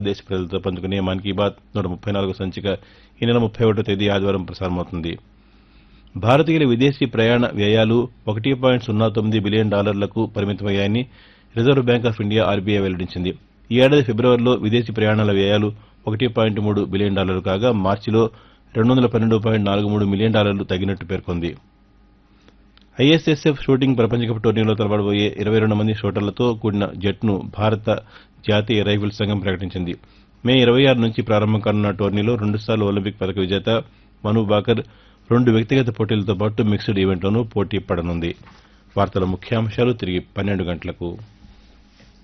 దేశ ప్రజలతో పంచుకునే మన్ కీ బాత్ నూట ముప్పై నాలుగో సంచిక ఈ నెల ముప్పై ఒకటో తేదీ ఆదివారం ప్రసారమవుతుంది భారతీయుల విదేశీ ప్రయాణ వ్యయాలు ఒకటి పాయింట్ సున్నా తొమ్మిది బిలియన్ డాలర్లకు పరిమితమయ్యాయని reserve bank of India RBI వెల్లడించింది ఈ ఏడాది ఫిబ్రవరిలో విదేశీ ప్రయాణాల వ్యయాలు ఒకటి పాయింట్ మూడు బిలియన్ డాలర్లు కాగా మార్చిలో రెండు వందల పన్నెండు పాయింట్ నాలుగు మూడు మిలియన్ డాలర్లు తగ్గినట్టు పేర్కొంది ఐఎస్ఎస్ఎఫ్ షూటింగ్ ప్రపంచ కప్ టోర్నీలో తలపడబోయే ఇరవై రెండు మంది షూటర్లతో కూడిన జట్టును భారత జాతీయ రైఫిల్స్ సంఘం ప్రకటించింది మే ఇరవై ఆరు నుంచి ప్రారంభం కానున్న టోర్నీలో రెండుసార్లు ఒలింపిక్ పథక విజేత మను బాకర్ రెండు వ్యక్తిగత పోటీలతో పాటు మిక్స్డ్ ఈవెంట్లోనూ పోటీ పడనుంది వార్తల ముఖ్యాంశాలు తిరిగి పన్నెండు గంటలకు